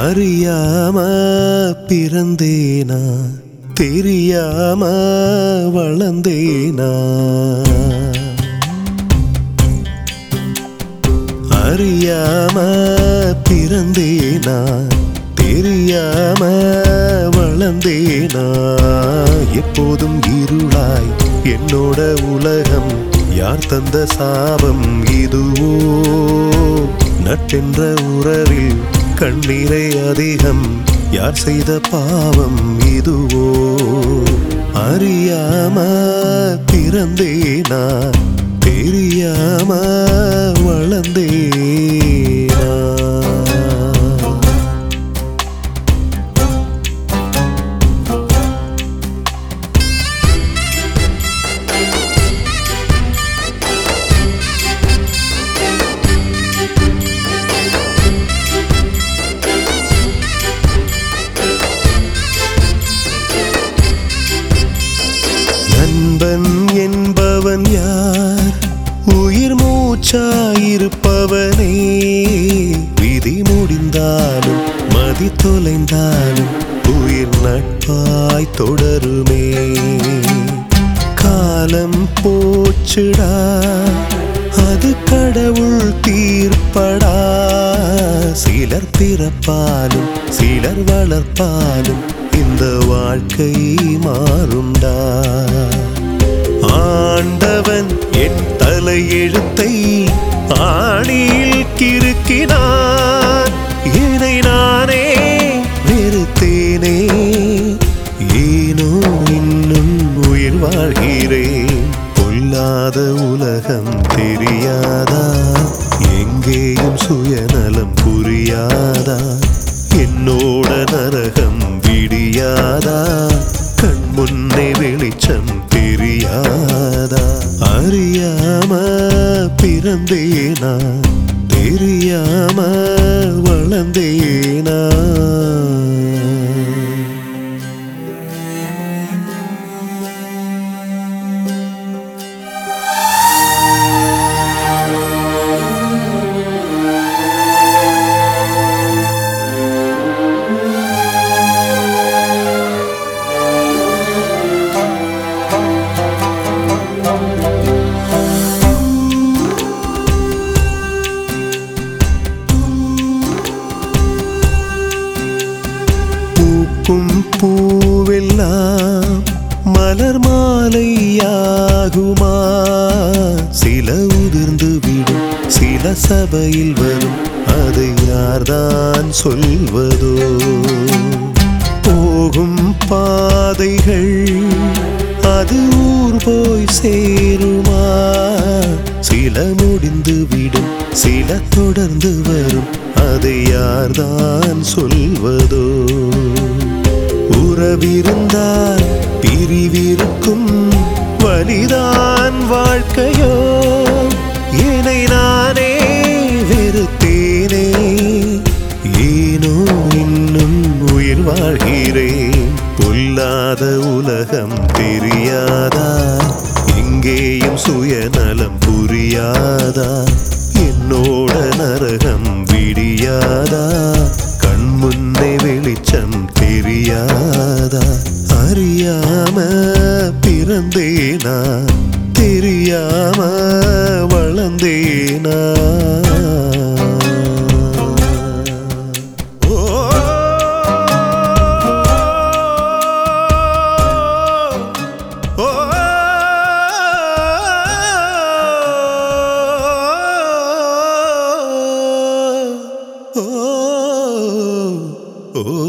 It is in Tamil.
அறியாம பிறந்தேனா தெரியாம வளர்ந்தேனா அறியாம பிறந்தேனா தெரியாம வளர்ந்தேனா எப்போதும் இருளாய் என்னோட உலகம் யார் தந்த சாபம் இதுவோ நட்டென்ற உறவில் கண்ணீரை அதிகம் யார் செய்த பாவம் இதுவோ அறியாம பிறந்தேனா தெரியாம வளர்ந்தேனா நண்பன் என்பவன் யார் உயிர் மூச்சாயிருப்பவனே விதி முடிந்தாலும் மதி தொலைந்தாலும் உயிர் நட்பாய் தொடருமே காலம் போச்சுடா அது கடவுள் தீர்ப்படா சிலர் பிறப்பாலும் சிலர் வளர்ப்பாலும் இந்த வாழ்க்கை மாறும்டா ஆண்டவன் என் தலையெழுத்தை ஆணியில் கிறுக்கினான் என்னை நானே வெறுத்தேனே ஏனோ இன்னும் உயிர் வாழ்கிறேன் பொல்லாத உலகம் தெரியாதா எங்கேயும் சுயநலம் புரியாதா என்னோட நரகம் விடியாதா கண் முன்னே வெளிச்சம் தெரியாதா அறியாம பிறந்தேனா தெரியாம வளர்ந்தேனா பூக்கும் பூவெல்லாம் மலர் மாலையாகுமா சில உதிர்ந்து விடும் சில சபையில் வரும் அதை யார்தான் சொல்வதோ போகும் பாதைகள் அது ஊர் போய் சேருமா சில முடிந்து விடும் சில தொடர்ந்து வரும் அதை யார்தான் சொல்வதோ உறவிருந்தால் பிரிவிருக்கும் வலிதான் வாழ்க்கையோ என்னை நானே வெறுத்தேனே ஏனோ இன்னும் உயிர் வாழ்கிறேன் பொல்லாத உலகம் தெரியாதா எங்கேயும் சுயநலம் புரியாதா என்னோட நரகம் விடியாதா கண் முன்னே வெளிச்சம் தெரியாதா அறியாம பிறந்தேனா தெரியாம வளர்ந்தேனா ஓ ஓ ஓ